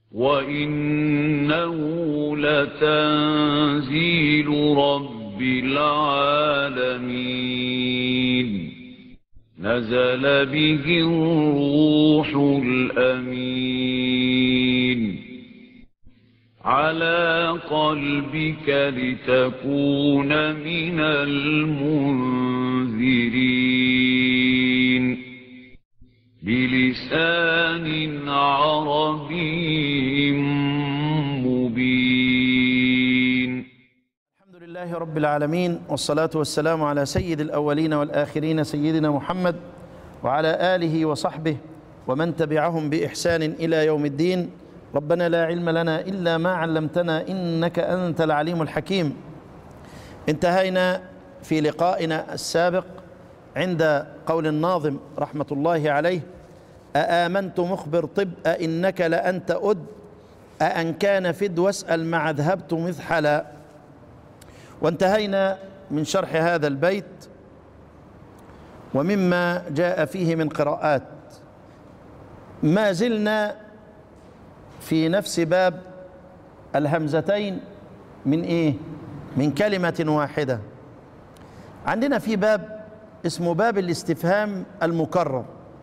وإنه لتنزيل رب العالمين نزل به الروح الأمين على قلبك لتكون من المنذرين بلسان عربي مبين الحمد لله رب العالمين والصلاة والسلام على سيد الأولين والآخرين سيدنا محمد وعلى آله وصحبه ومن تبعهم بإحسان إلى يوم الدين ربنا لا علم لنا إلا ما علمتنا إنك أنت العليم الحكيم انتهينا في لقائنا السابق عند قول الناظم رحمة الله عليه أآمنت مخبر طب أإنك لأنت أد أأن كان فد واسأل مع ذهبت مذحلا وانتهينا من شرح هذا البيت ومما جاء فيه من قراءات ما زلنا في نفس باب الهمزتين من ايه من كلمة واحدة عندنا في باب اسمه باب الاستفهام المكرر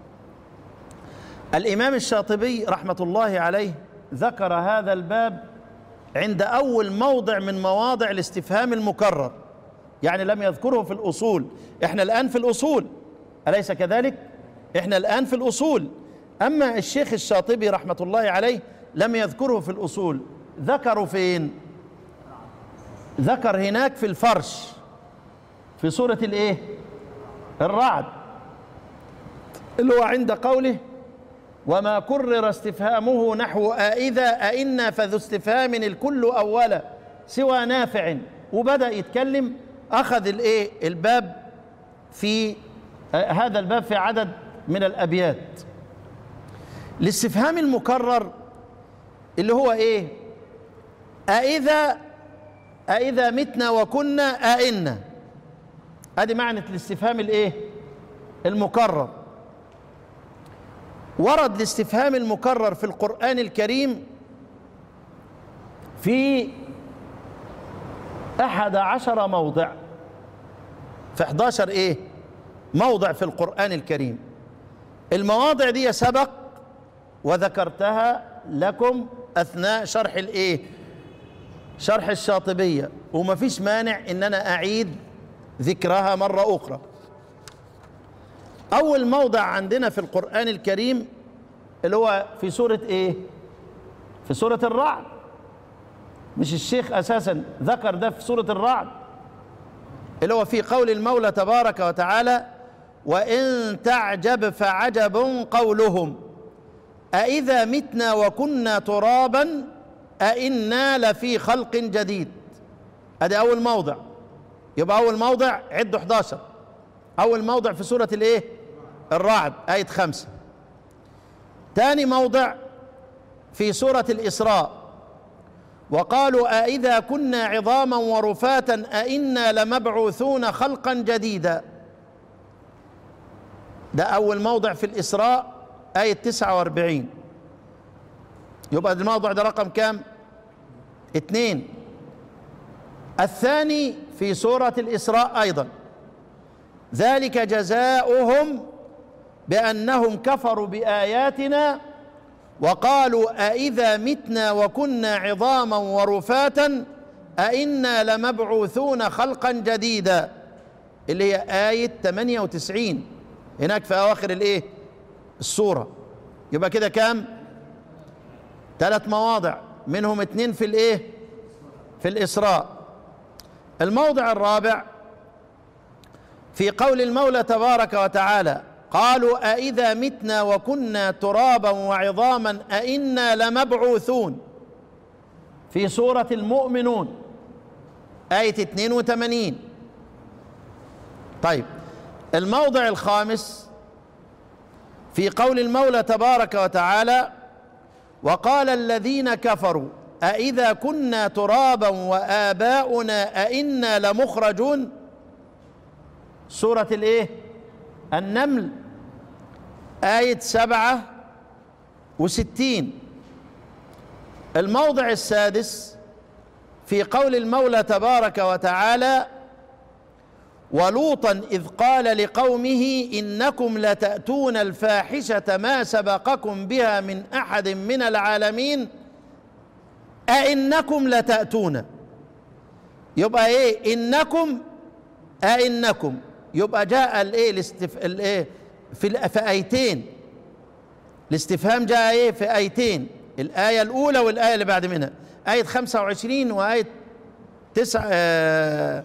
الإمام الشاطبي رحمة الله عليه ذكر هذا الباب عند أول موضع من مواضع الاستفهام المكرر يعني لم يذكره في الأصول إحنا الآن في الأصول أليس كذلك؟ إحنا الآن في الأصول أما الشيخ الشاطبي رحمة الله عليه لم يذكره في الأصول ذكروا فين؟ ذكر هناك في الفرش في سورة الإيه؟ الرعد اللي هو عند قوله وما كرر استفهامه نحو أإذا أئنا فذو استفهام الكل أولا سوى نافع وبدأ يتكلم أخذ الإيه الباب في آه هذا الباب في عدد من الأبيات الاستفهام المكرر اللي هو إيه أإذا أإذا متنا وكنا أئنا ادي معنى الاستفهام الايه المكرر ورد الاستفهام المكرر في القرآن الكريم في أحد عشر موضع في 11 إيه موضع في القرآن الكريم المواضع دي سبق وذكرتها لكم أثناء شرح الإيه شرح الشاطبية وما فيش مانع إن أنا أعيد ذكرها مرة أخرى أول موضع عندنا في القرآن الكريم اللي هو في سورة إيه؟ في سورة الرعد مش الشيخ أساسا ذكر ده في سورة الرعد اللي هو في قول المولى تبارك وتعالى وإن تعجب فعجب قولهم أإذا متنا وكنا ترابا أإنا لفي خلق جديد أدي أول موضع يبقى أول موضع عد 11 أول موضع في سورة الإيه؟ الرعد آية خمسة تاني موضع في سورة الإسراء وقالوا أإذا كنا عظاما ورفاتا أإنا لمبعوثون خلقا جديدا ده أول موضع في الإسراء آية 49 يبقى الموضع ده رقم كام؟ اتنين الثاني في سورة الإسراء أيضا ذلك جزاؤهم بأنهم كفروا بآياتنا وقالوا أإذا متنا وكنا عظاما ورفاتا أإنا لمبعوثون خلقا جديدا اللي هي آية 98 هناك في أواخر الإيه السورة يبقى كده كام ثلاث مواضع منهم اتنين في الإيه في الإسراء الموضع الرابع في قول المولى تبارك وتعالى قالوا أإذا متنا وكنا ترابا وعظاما أإنا لمبعوثون في سورة المؤمنون آية 82 طيب الموضع الخامس في قول المولى تبارك وتعالى وقال الذين كفروا أإذا كنا ترابا وآباؤنا أإنا لمخرجون سورة الإيه النمل آية سبعة وستين الموضع السادس في قول المولى تبارك وتعالى ولوطا إذ قال لقومه إنكم لتأتون الفاحشة ما سبقكم بها من أحد من العالمين أئنكم لتأتون يبقى إيه إنكم أئنكم يبقى جاء الإيه الاستف... الإيه في الآ- في آيتين الاستفهام جاء إيه في آيتين الآية الأولى والآية اللي بعد منها آية 25 وآية 9 آه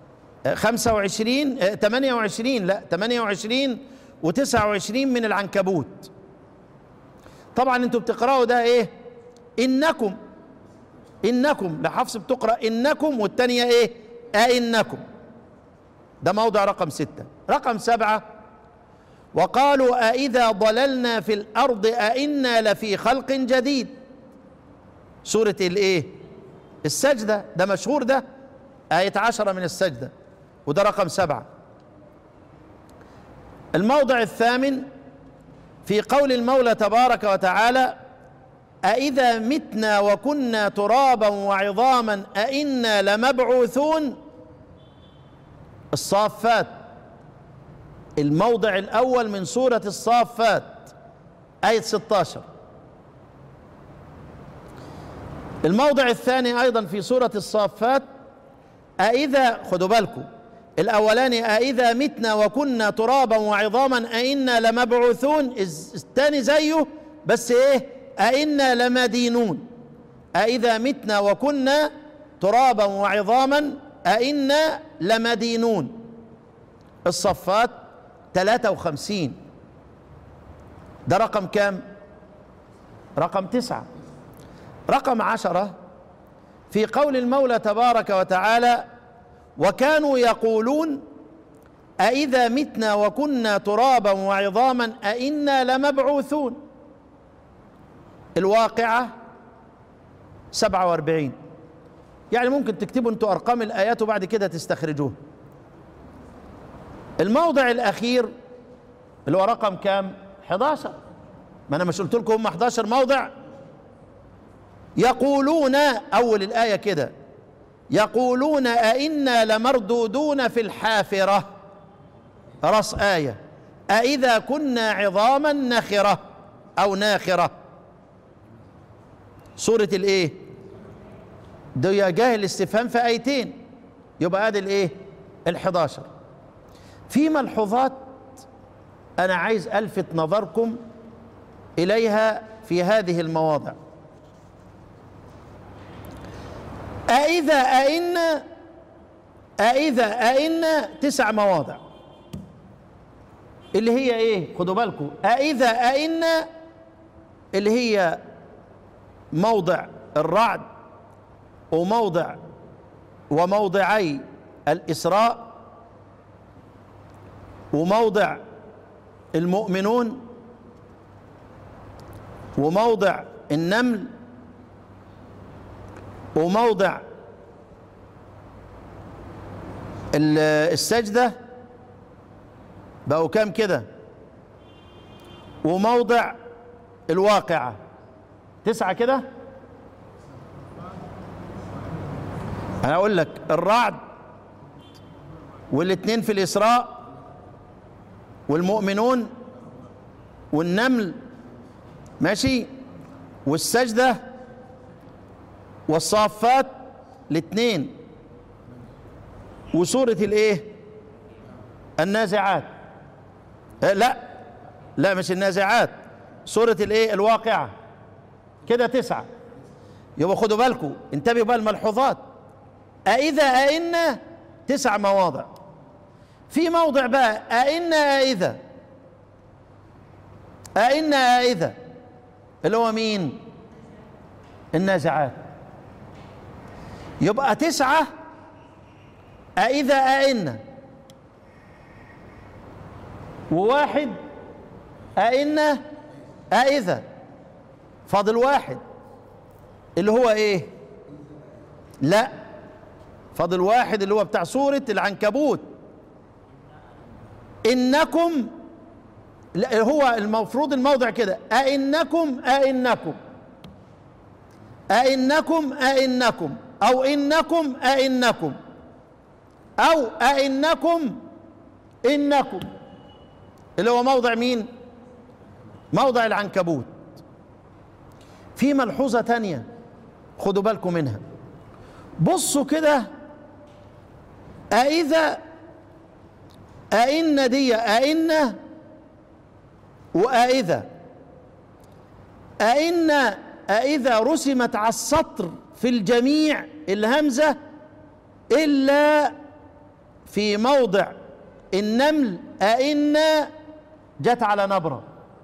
25 آه، 28 لا 28 و29 من العنكبوت طبعا انتوا بتقراوا ده ايه انكم انكم لحفص بتقرا انكم والثانيه ايه ائنكم ده موضع رقم ستة رقم سبعة وقالوا أإذا ضللنا في الأرض أئنا لفي خلق جديد سورة الإيه السجدة ده مشهور ده آية عشرة من السجدة وده رقم سبعة الموضع الثامن في قول المولى تبارك وتعالى أإذا متنا وكنا ترابا وعظاما أئنا لمبعوثون الصافات الموضع الأول من سورة الصافات آية 16 الموضع الثاني أيضا في سورة الصافات أإذا خدوا بالكم الأولاني أإذا متنا وكنا ترابا وعظاما أئنا لمبعوثون الز- الثاني زيه بس إيه أئنا لمدينون أإذا متنا وكنا ترابا وعظاما أئنا لمدينون الصفات 53 ده رقم كام رقم تسعة رقم عشرة في قول المولى تبارك وتعالى وكانوا يقولون أإذا متنا وكنا ترابا وعظاما أئنا لمبعوثون الواقعة 47 يعني ممكن تكتبوا انتوا أرقام الآيات وبعد كده تستخرجوها الموضع الأخير اللي هو رقم كام 11 ما أنا مش قلت لكم هم 11 موضع يقولون أول الآية كده يقولون أئنا لمردودون في الحافرة رأس آية أئذا كنا عظاما نخرة أو ناخرة سورة الإيه ده يا جاهل الاستفهام في آيتين يبقى ادي الإيه الحداشر في ملحوظات أنا عايز ألفت نظركم إليها في هذه المواضع أإذا أئنا أإذا أئنا تسع مواضع اللي هي إيه خدوا بالكم أإذا أئنا اللي هي موضع الرعد وموضع وموضعي الإسراء وموضع المؤمنون وموضع النمل وموضع ال- السجدة بقوا كام كده وموضع الواقعة تسعة كده أنا أقول لك الرعد والاثنين في الإسراء والمؤمنون والنمل ماشي والسجدة والصافات الاثنين وسورة الايه النازعات آه، لا لا مش النازعات سورة الايه الواقعة كده تسعة يبقى خدوا بالكم انتبهوا بقى الملحوظات أإذا أئنا تسع مواضع في موضع بقى أئنا أإذا أئنا أإذا اللي هو مين النازعات يبقى تسعة أإذا أئنا وواحد أئنا أإذا فاضل واحد اللي هو إيه لا فاضل واحد اللي هو بتاع سورة العنكبوت إنكم لا هو المفروض الموضع كده أئنكم أئنكم أئنكم أئنكم أو إنكم أئنكم أو أئنكم إنكم اللي هو موضع مين موضع العنكبوت في ملحوظة تانية خدوا بالكم منها بصوا كده أإذا أئن دي أئن وأإذا أئن أإذا رسمت على السطر في الجميع الهمزة إلا في موضع النمل أئن جت على نبرة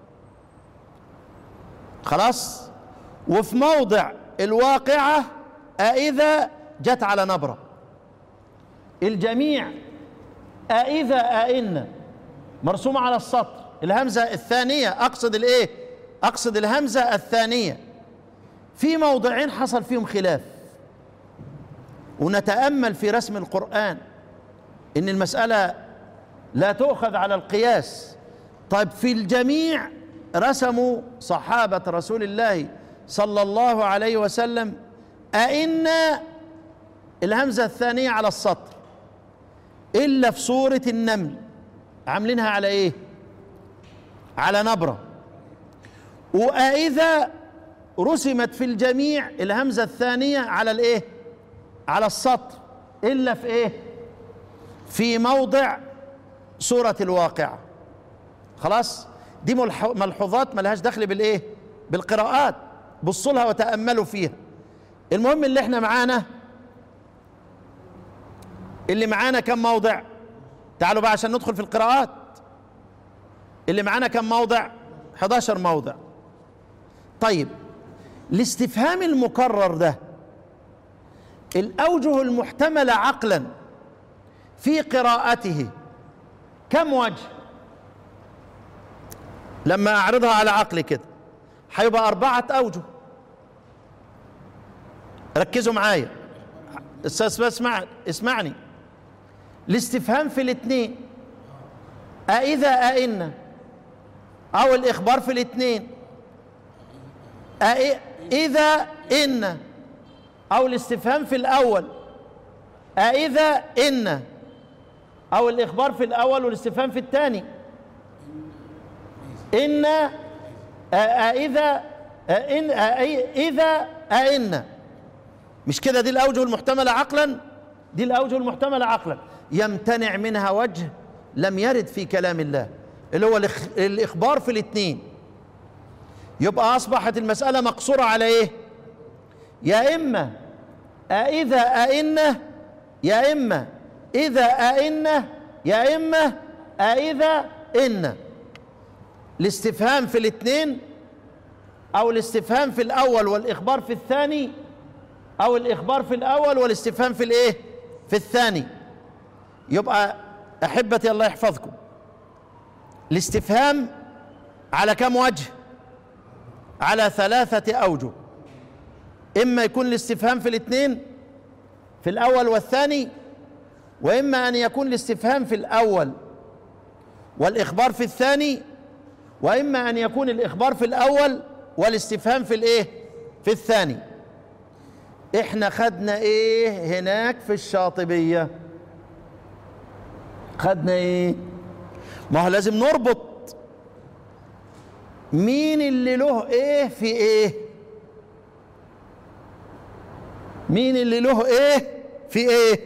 خلاص وفي موضع الواقعة أإذا جت على نبرة الجميع أإذا أئن مرسومة على السطر الهمزة الثانية أقصد الإيه أقصد الهمزة الثانية في موضعين حصل فيهم خلاف ونتأمل في رسم القرآن إن المسألة لا تؤخذ على القياس طيب في الجميع رسموا صحابة رسول الله صلى الله عليه وسلم أئن الهمزة الثانية على السطر إلا في سورة النمل عاملينها على إيه؟ على نبرة وإذا رسمت في الجميع الهمزة الثانية على الإيه؟ على السطر إلا في إيه؟ في موضع سورة الواقعة خلاص؟ دي ملح- ملحوظات ملهاش دخل بالإيه؟ بالقراءات بصوا لها وتأملوا فيها المهم اللي احنا معانا اللي معانا كم موضع تعالوا بقى عشان ندخل في القراءات اللي معانا كم موضع 11 موضع طيب الاستفهام المكرر ده الأوجه المحتملة عقلا في قراءته كم وجه لما أعرضها على عقلي كده هيبقى أربعة أوجه ركزوا معايا استاذ اسمع اسمعني الاستفهام في الاثنين أإذا أئن أو الإخبار في الاثنين أإ- إذا إن أو الاستفهام في الأول أإذا إن أو الإخبار في الأول والاستفهام في الثاني إن أ- أإذا أئن أئ- إذا أئن مش كده دي الأوجه المحتملة عقلا دي الأوجه المحتملة عقلا يمتنع منها وجه لم يرد في كلام الله اللي هو الإخ- الإخبار في الاثنين يبقى أصبحت المسألة مقصورة على إيه يا إما أإذا أئنة يا إما إذا أئنة يا إما أإذا إن الاستفهام في الاثنين أو الاستفهام في الأول والإخبار في الثاني أو الإخبار في الأول والاستفهام في الإيه؟ في الثاني يبقى أحبتي الله يحفظكم الاستفهام على كم وجه؟ على ثلاثة أوجه إما يكون الاستفهام في الاثنين في الأول والثاني وإما أن يكون الاستفهام في الأول والإخبار في الثاني وإما أن يكون الإخبار في الأول والاستفهام في الإيه؟ في الثاني احنا خدنا ايه هناك في الشاطبية خدنا ايه ما هو لازم نربط مين اللي له ايه في ايه مين اللي له ايه في ايه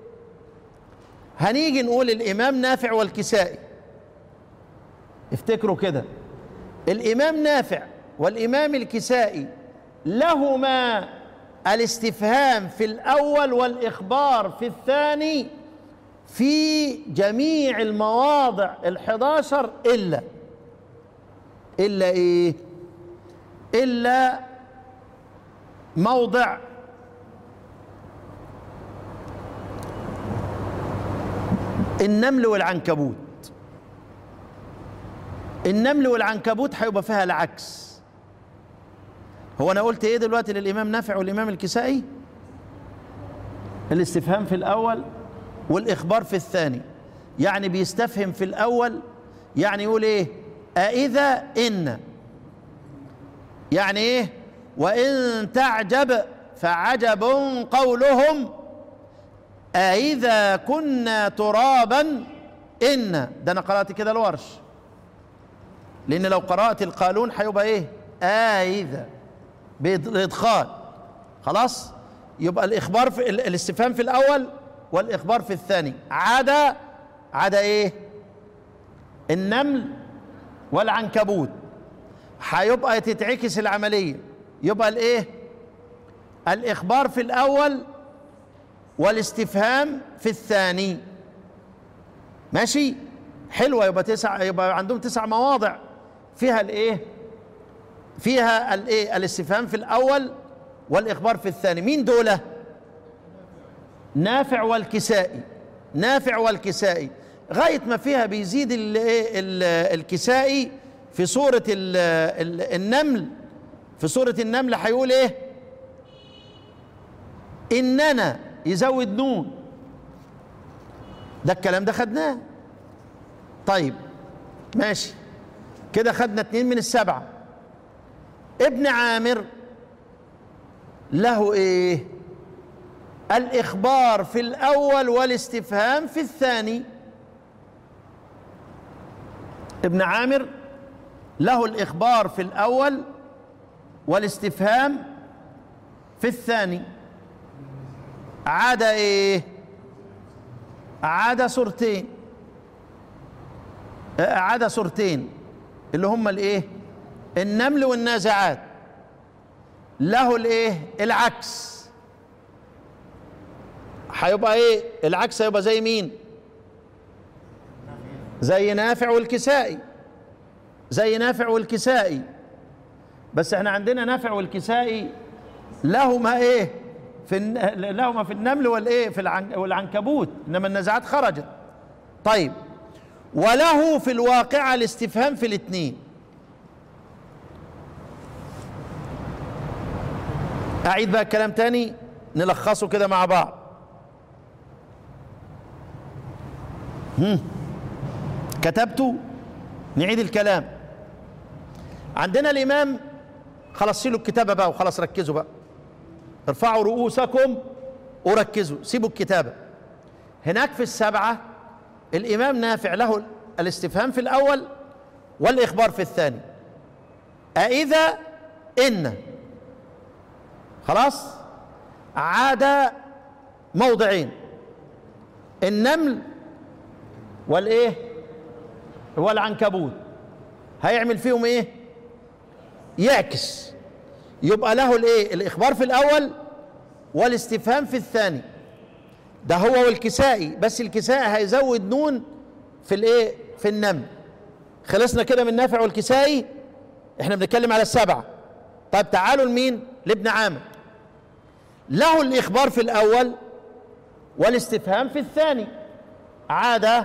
هنيجي نقول الامام نافع والكسائي افتكروا كده الامام نافع والامام الكسائي لهما الاستفهام في الاول والاخبار في الثاني في جميع المواضع الحداشر الا الا ايه الا موضع النمل والعنكبوت النمل والعنكبوت هيبقى فيها العكس هو انا قلت ايه دلوقتي للامام نافع والامام الكسائي الاستفهام في الاول والاخبار في الثاني يعني بيستفهم في الاول يعني يقول ايه أإذا إن يعني ايه وإن تعجب فعجب قولهم أإذا كنا ترابا إن ده أنا قرأت كده الورش لأن لو قرأت القانون هيبقى إيه أإذا بالإدخال خلاص يبقى الإخبار في ال- الاستفهام في الأول والإخبار في الثاني عدا عدا إيه النمل والعنكبوت هيبقى تتعكس العملية يبقى الإيه الإخبار في الأول والاستفهام في الثاني ماشي حلوة يبقى تسع يبقى عندهم تسع مواضع فيها الايه فيها الايه الاستفهام في الاول والاخبار في الثاني مين دولة نافع والكسائي نافع والكسائي غاية ما فيها بيزيد ال- إيه ال- الكسائي في سورة ال- ال- النمل في سورة النمل هيقول ايه اننا يزود نون ده الكلام ده خدناه طيب ماشي كده خدنا اتنين من السبعة ابن عامر له ايه الاخبار في الاول والاستفهام في الثاني ابن عامر له الاخبار في الاول والاستفهام في الثاني عدا ايه عدا صورتين آه، عدا صورتين اللي هم الايه النمل والنازعات له الايه العكس هيبقى ايه العكس هيبقى زي مين زي نافع والكسائي زي نافع والكسائي بس احنا عندنا نافع والكسائي لهما ايه في الن- لهما في النمل والايه في العن- والعنكبوت انما النزعات خرجت طيب وله في الواقعة الاستفهام في الاثنين أعيد بقى الكلام تاني نلخصه كده مع بعض هم. كتبته نعيد الكلام عندنا الإمام خلاص شيلوا الكتابة بقى وخلاص ركزوا بقى ارفعوا رؤوسكم وركزوا سيبوا الكتابة هناك في السبعة الإمام نافع له الاستفهام في الأول والإخبار في الثاني أإذا إن خلاص عاد موضعين النمل والإيه والعنكبوت هيعمل فيهم إيه يعكس يبقى له الإيه الإخبار في الأول والاستفهام في الثاني ده هو والكسائي بس الكسائي هيزود نون في الايه في النمل خلصنا كده من نافع والكسائي احنا بنتكلم على السبعه طيب تعالوا لمين لابن عامر له الاخبار في الاول والاستفهام في الثاني عاد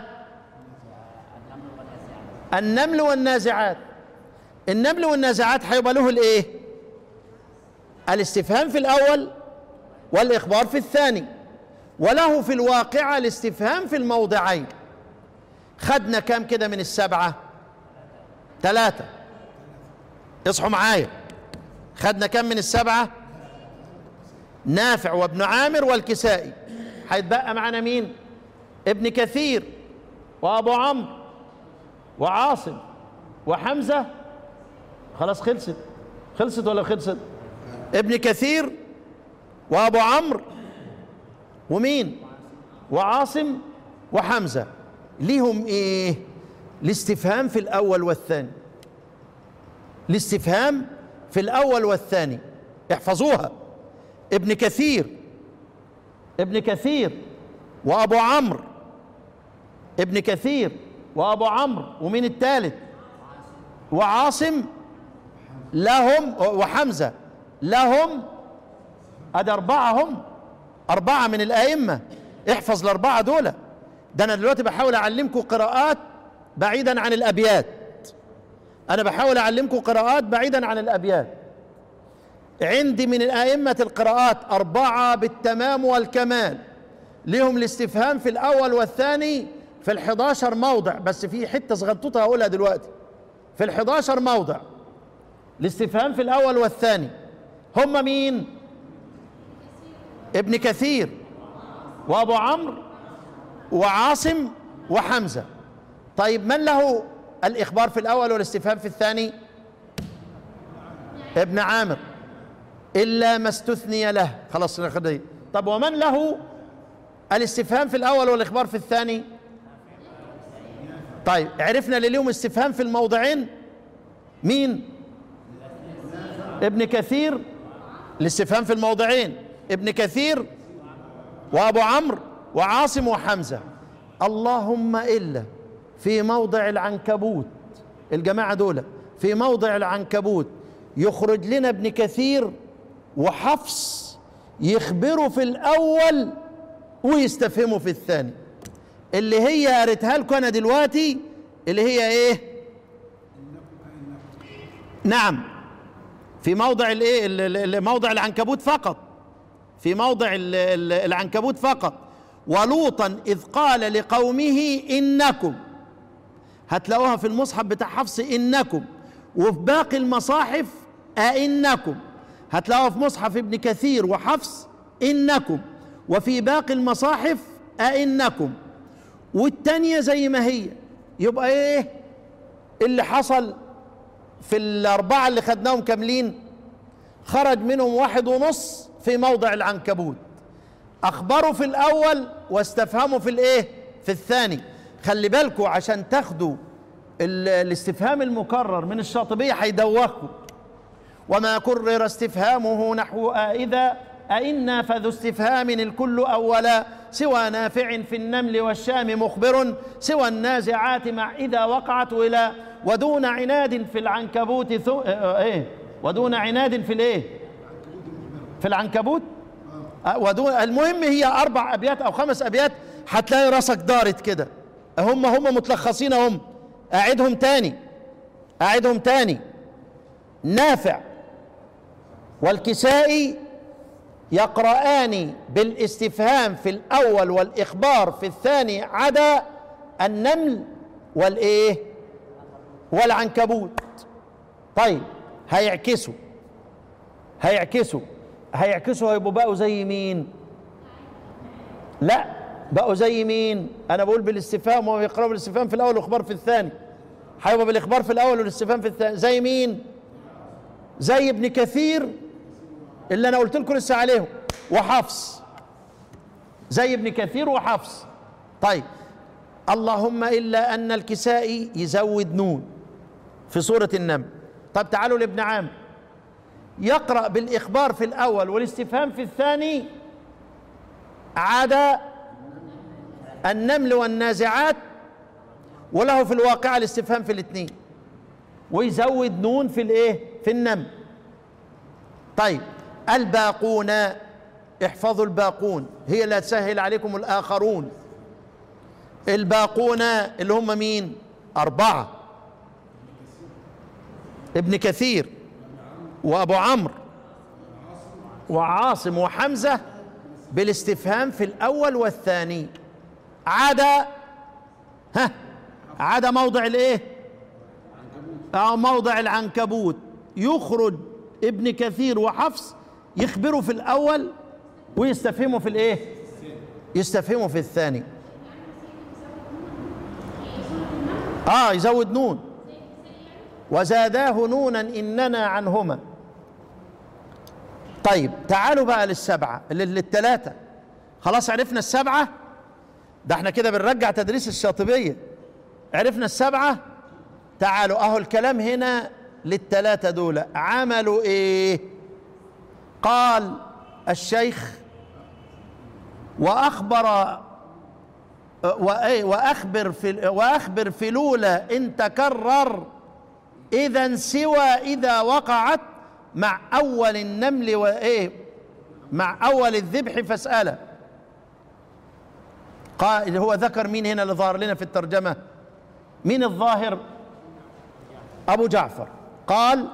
النمل والنازعات النمل والنازعات هيبقى له الايه الاستفهام في الاول والاخبار في الثاني وله في الواقعة الاستفهام في الموضعين خدنا كام كده من السبعة ثلاثة اصحوا معايا خدنا كام من السبعة نافع وابن عامر والكسائي هيتبقى معنا مين ابن كثير وابو عمرو وعاصم وحمزة خلاص خلصت خلصت ولا خلصت ابن كثير وابو عمرو ومين وعاصم وحمزة ليهم ايه الاستفهام في الاول والثاني الاستفهام في الاول والثاني احفظوها ابن كثير ابن كثير وابو عمرو ابن كثير وابو عمرو ومين الثالث وعاصم لهم وحمزة لهم ادي اربعة هم أربعة من الأئمة احفظ الأربعة دول ده أنا دلوقتي بحاول أعلمكم قراءات بعيدا عن الأبيات أنا بحاول أعلمكم قراءات بعيدا عن الأبيات عندي من الأئمة القراءات أربعة بالتمام والكمال لهم الاستفهام في الأول والثاني في الحداشر موضع بس في حتة صغنطوطة هقولها دلوقتي في الحداشر موضع الاستفهام في الأول والثاني هم مين ابن كثير وابو عمرو وعاصم وحمزه طيب من له الاخبار في الاول والاستفهام في الثاني ابن عامر الا ما استثني له خلاص ناخد دي طب ومن له الاستفهام في الاول والاخبار في الثاني طيب عرفنا اللي ليهم استفهام في الموضعين مين ابن كثير الاستفهام في الموضعين ابن كثير وابو عمرو وعاصم وحمزه اللهم الا في موضع العنكبوت الجماعه دول في موضع العنكبوت يخرج لنا ابن كثير وحفص يخبروا في الاول ويستفهموا في الثاني اللي هي قريتها لكم انا دلوقتي اللي هي ايه نعم في موضع الايه ال- ال- ال- موضع العنكبوت فقط في موضع ال- ال- العنكبوت فقط ولوطا اذ قال لقومه انكم هتلاقوها في المصحف بتاع حفص انكم وفي باقي المصاحف أئنكم هتلاقوها في مصحف ابن كثير وحفص انكم وفي باقي المصاحف أئنكم والتانية زي ما هي يبقى ايه اللي حصل في الأربعة اللي خدناهم كاملين خرج منهم واحد ونص في موضع العنكبوت أخبروا في الأول واستفهموا في الإيه؟ في الثاني خلي بالكوا عشان تاخدوا ال- الاستفهام المكرر من الشاطبية هيدوخكوا وما كرر استفهامه نحو إذا أئنا فذو استفهام الكل أولا سوى نافع في النمل والشام مخبر سوى النازعات مع إذا وقعت ولا ودون عناد في العنكبوت ثو... آه، إيه ودون عناد في الإيه في العنكبوت آه، ودون المهم هي أربع أبيات أو خمس أبيات هتلاقي راسك دارت كده هم هم متلخصين هم أعدهم تاني أعدهم تاني نافع والكسائي يقرآن بالاستفهام في الأول والإخبار في الثاني عدا النمل والإيه والعنكبوت طيب هيعكسوا هيعكسوا هيعكسوا هيبقوا بقوا زي مين لا بقوا زي مين انا بقول بالاستفهام وهو يقرأوا بالاستفهام في الاول والاخبار في الثاني هيبقى بالاخبار في الاول والاستفهام في الثاني زي مين زي ابن كثير اللي انا قلت لكم لسه عليهم وحفص زي ابن كثير وحفص طيب اللهم الا ان الكسائي يزود نون في سوره النمل طب تعالوا لابن عامر يقرا بالاخبار في الاول والاستفهام في الثاني عدا النمل والنازعات وله في الواقع الاستفهام في الاثنين ويزود نون في الايه في النمل طيب الباقون احفظوا الباقون هي اللي هتسهل عليكم الاخرون الباقون اللي هم مين اربعه ابن كثير وابو عمرو وعاصم وحمزه بالاستفهام في الاول والثاني عدا ها عدا موضع الايه أو موضع العنكبوت يخرج ابن كثير وحفص يخبروا في الأول ويستفهموا في الإيه؟ يستفهموا في الثاني آه يزود نون وزاداه نونا إننا عنهما طيب تعالوا بقى للسبعة لل- للثلاثة خلاص عرفنا السبعة ده احنا كده بنرجع تدريس الشاطبية عرفنا السبعة تعالوا اهو الكلام هنا للثلاثة دول عملوا ايه قال الشيخ واخبر وإيه واخبر في واخبر في الاولى ان تكرر اذا سوى اذا وقعت مع اول النمل وايه مع اول الذبح فاساله قال هو ذكر مين هنا اللي ظهر لنا في الترجمه مين الظاهر أبو جعفر قال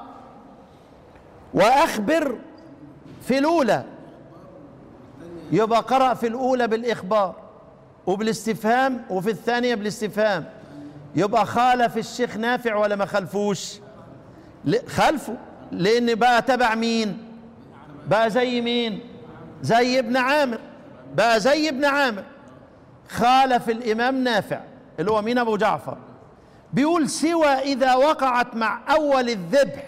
وأخبر في الأولى يبقى قرأ في الأولى بالإخبار وبالاستفهام وفي الثانية بالاستفهام يبقى خالف الشيخ نافع ولا ما خلفوش ل- خلفه لأن بقى تبع مين بقى زي مين زي ابن عامر بقى زي ابن عامر خالف الامام نافع اللي هو مين ابو جعفر بيقول سوى اذا وقعت مع اول الذبح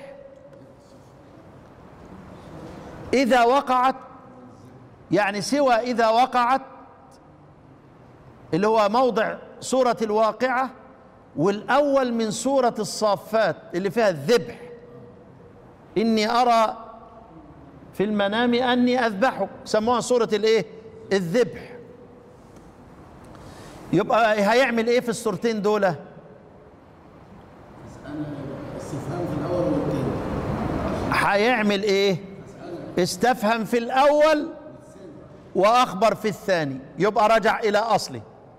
اذا وقعت يعني سوى اذا وقعت اللي هو موضع سوره الواقعه والاول من سوره الصافات اللي فيها الذبح اني ارى في المنام اني اذبحك سموها سوره الايه الذبح يبقى هيعمل ايه في السورتين دول استفهام في الاول والثاني هيعمل ايه استفهم في الاول واخبر في الثاني يبقى رجع الى اصله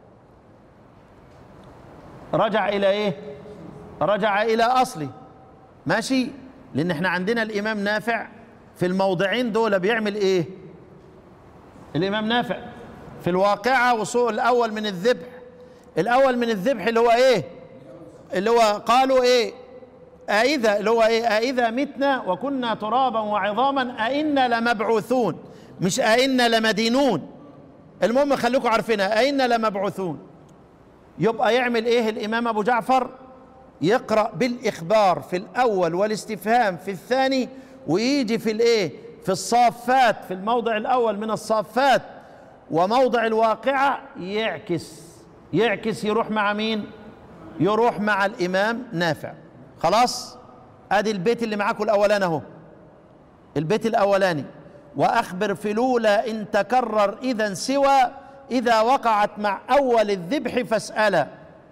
رجع الى ايه رجع الى اصله ماشي لان احنا عندنا الامام نافع في الموضعين دول بيعمل ايه الامام نافع في الواقعه وسوء الاول من الذبح الاول من الذبح اللي هو ايه اللي هو قالوا ايه أإذا اللي هو إيه أإذا متنا وكنا ترابا وعظاما أئنا لمبعوثون مش أئنا لمدينون المهم خليكم عارفينها أئنا لمبعوثون يبقى يعمل إيه الإمام أبو جعفر يقرأ بالإخبار في الأول والاستفهام في الثاني ويجي في الإيه في الصافات في الموضع الأول من الصافات وموضع الواقعة يعكس يعكس يروح مع مين يروح مع الإمام نافع خلاص ادي البيت اللي معاكم الاولاني اهو البيت الاولاني واخبر في الاولى ان تكرر اذا سوى اذا وقعت مع اول الذبح فاسالا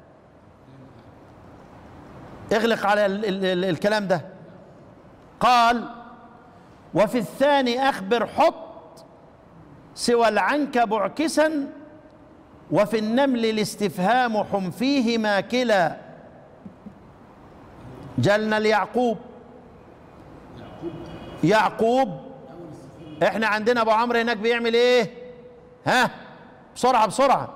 اغلق على ال ال ال الكلام ده قال وفي الثاني اخبر حط سوى العنك بعكسا وفي النمل الاستفهام حم فيهما كلا جلنا ليعقوب يعقوب احنا عندنا ابو عمرو هناك بيعمل ايه ها بسرعه بسرعه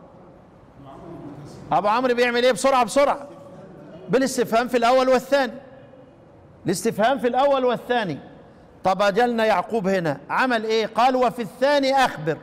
ابو عمرو بيعمل ايه بسرعه بسرعه بالاستفهام في الاول والثاني الاستفهام في الاول والثاني طب اجلنا يعقوب هنا عمل ايه قال وفي الثاني اخبر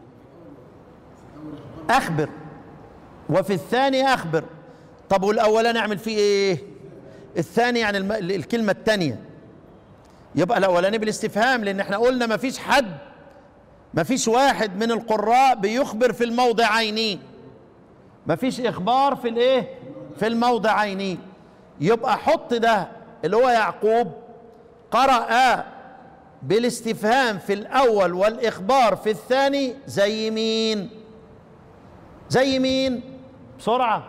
اخبر وفي الثاني اخبر طب والاولاني اعمل فيه ايه الثاني يعني الم... الكلمة الثانية يبقى الأولاني بالاستفهام لأن احنا قلنا ما فيش حد ما فيش واحد من القراء بيخبر في الموضعين ما فيش إخبار في الإيه في الموضعين يبقى حط ده اللي هو يعقوب قرأ بالاستفهام في الأول والإخبار في الثاني زي مين زي مين بسرعة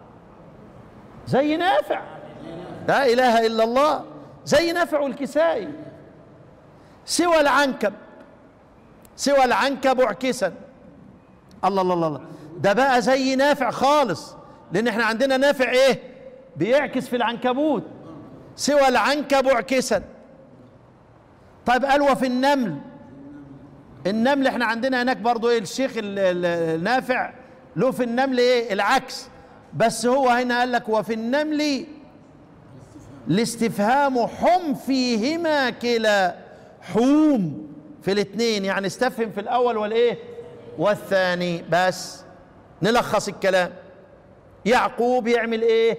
زي نافع لا اله الا الله زي نافع الكسائي سوى العنكب سوى العنكب عكسا الله الله الله ده بقى زي نافع خالص لان احنا عندنا نافع ايه بيعكس في العنكبوت سوى العنكب عكسا طيب قال وفي النمل النمل احنا عندنا هناك برضو ايه الشيخ النافع له في النمل ايه العكس بس هو هنا قال لك وفي النمل الاستفهام حم فيهما كلا حوم في الاثنين يعني استفهم في الاول والايه والثاني بس نلخص الكلام يعقوب يعمل ايه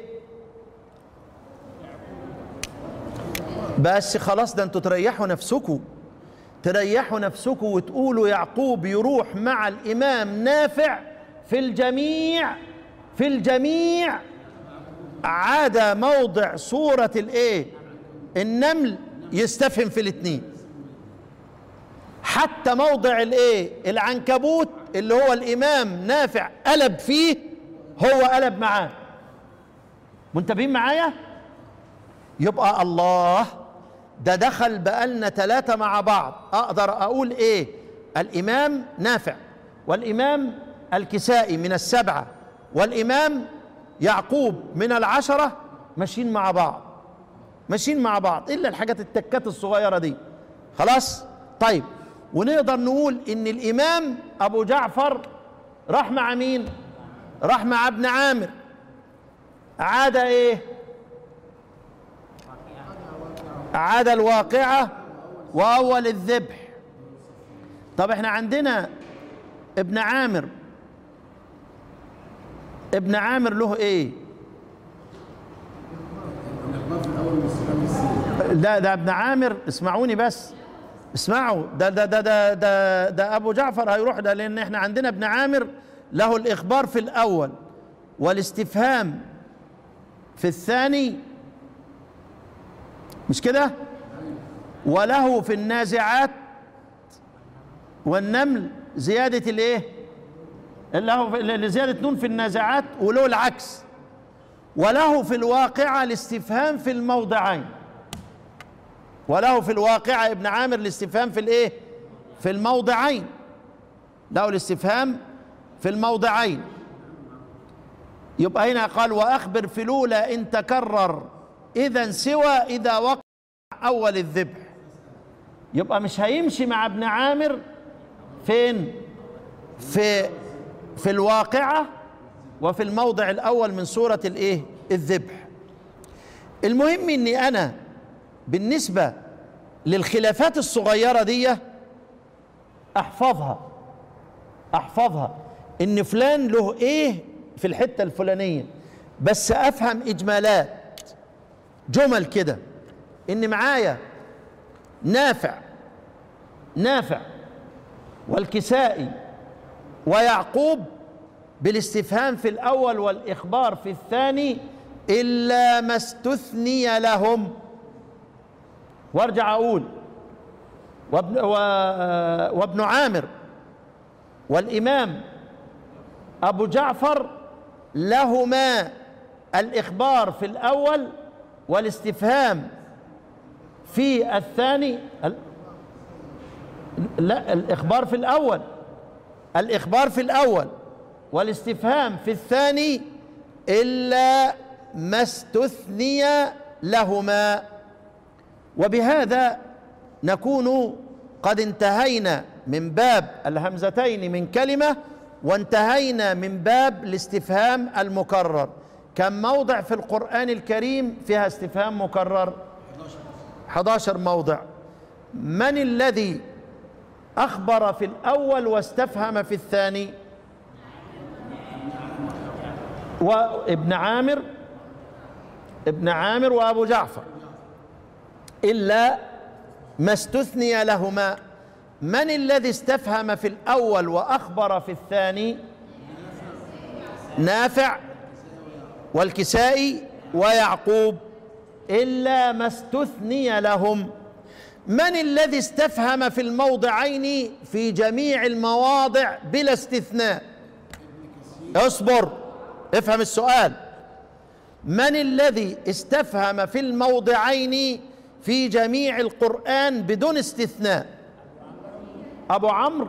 بس خلاص ده انتوا تريحوا نفسكم تريحوا نفسكم وتقولوا يعقوب يروح مع الامام نافع في الجميع في الجميع عدا موضع صورة الايه النمل يستفهم في الاثنين حتى موضع الايه العنكبوت اللي هو الامام نافع قلب فيه هو قلب معاه منتبهين معايا يبقى الله ده دخل بقالنا ثلاثة مع بعض أقدر أقول إيه الإمام نافع والإمام الكسائي من السبعة والإمام يعقوب من العشرة ماشيين مع بعض ماشيين مع بعض إلا الحاجات التكات الصغيرة دي خلاص طيب ونقدر نقول إن الإمام أبو جعفر راح مع مين راح مع ابن عامر عاد إيه عاد الواقعة وأول الذبح طب احنا عندنا ابن عامر ابن عامر له ايه الإخبار في الأول والاستفهام في السين لا ده ابن عامر اسمعوني بس اسمعوا ده ده ده ده ده, ده ابو جعفر هيروح ده لان احنا عندنا ابن عامر له الاخبار في الاول والاستفهام في الثاني مش كده وله في النازعات والنمل زيادة الايه له في- زيادة نون في النازعات وله العكس وله في الواقعة الاستفهام في الموضعين وله في الواقعة ابن عامر الاستفهام في الايه في الموضعين له الاستفهام في الموضعين يبقى هنا قال واخبر في الاولى ان تكرر اذا سوى اذا وقع اول الذبح يبقى مش هيمشي مع ابن عامر فين في في الواقعة وفي الموضع الأول من سورة الإيه الذبح المهم إني أنا بالنسبة للخلافات الصغيرة دي أحفظها أحفظها إن فلان له إيه في الحتة الفلانية بس أفهم إجمالات جمل كده إن معايا نافع نافع والكسائي ويعقوب بالاستفهام في الأول والإخبار في الثاني إلا ما استثني لهم وارجع أقول وابن, و وابن عامر والإمام أبو جعفر لهما الإخبار في الأول والاستفهام في الثاني ال- لا الإخبار في الأول الإخبار في الأول والاستفهام في الثاني إلا ما استثني لهما وبهذا نكون قد انتهينا من باب الهمزتين من كلمة وانتهينا من باب الاستفهام المكرر كم موضع في القرآن الكريم فيها استفهام مكرر 11 موضع من الذي أخبر في الأول واستفهم في الثاني وابن عامر ابن عامر وأبو جعفر إلا ما استثني لهما من الذي استفهم في الأول وأخبر في الثاني نافع والكسائي ويعقوب إلا ما استثني لهم من الذي استفهم في الموضعين في جميع المواضع بلا استثناء اصبر افهم السؤال من الذي استفهم في الموضعين في جميع القرآن بدون استثناء أبو عمرو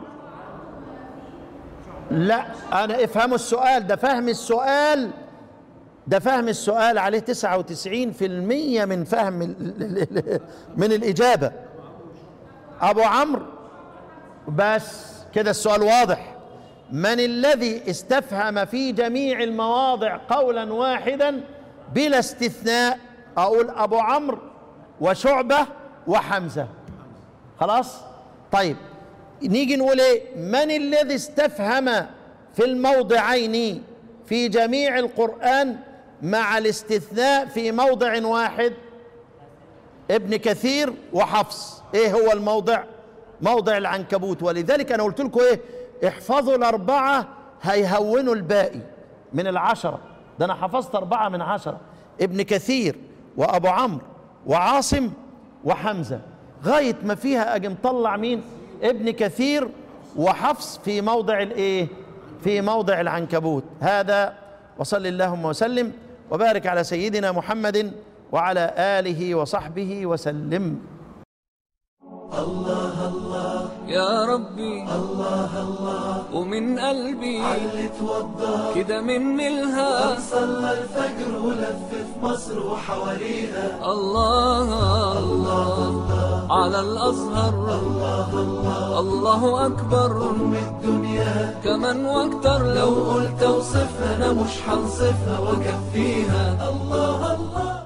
لا أنا افهموا السؤال ده فهم السؤال ده فهم السؤال عليه 99% من فهم ال- ال- ال- من الإجابة أبو عمرو بس كده السؤال واضح من الذي استفهم في جميع المواضع قولا واحدا بلا استثناء أقول أبو عمرو وشعبة وحمزة خلاص طيب نيجي نقول ايه من الذي استفهم في الموضعين في جميع القرآن مع الاستثناء في موضع واحد ابن كثير وحفص ايه هو الموضع موضع العنكبوت ولذلك انا قلت لكم ايه احفظوا الاربعه هيهونوا الباقي من العشره ده انا حفظت اربعه من عشره ابن كثير وابو عمرو وعاصم وحمزه غايه ما فيها اجي مطلع مين ابن كثير وحفص في موضع الايه في موضع العنكبوت هذا وصل اللهم وسلم وبارك على سيدنا محمد وعلى اله وصحبه وسلم يا ربي الله الله ومن قلبي علي توضى كده مني الها صلى الفجر ولف في مصر وحواليها الله الله على الأزهر الله الله الله أكبر أم الدنيا كمان واكتر لو لو قلت اوصفها انا مش هنصفها واكفيها الله الله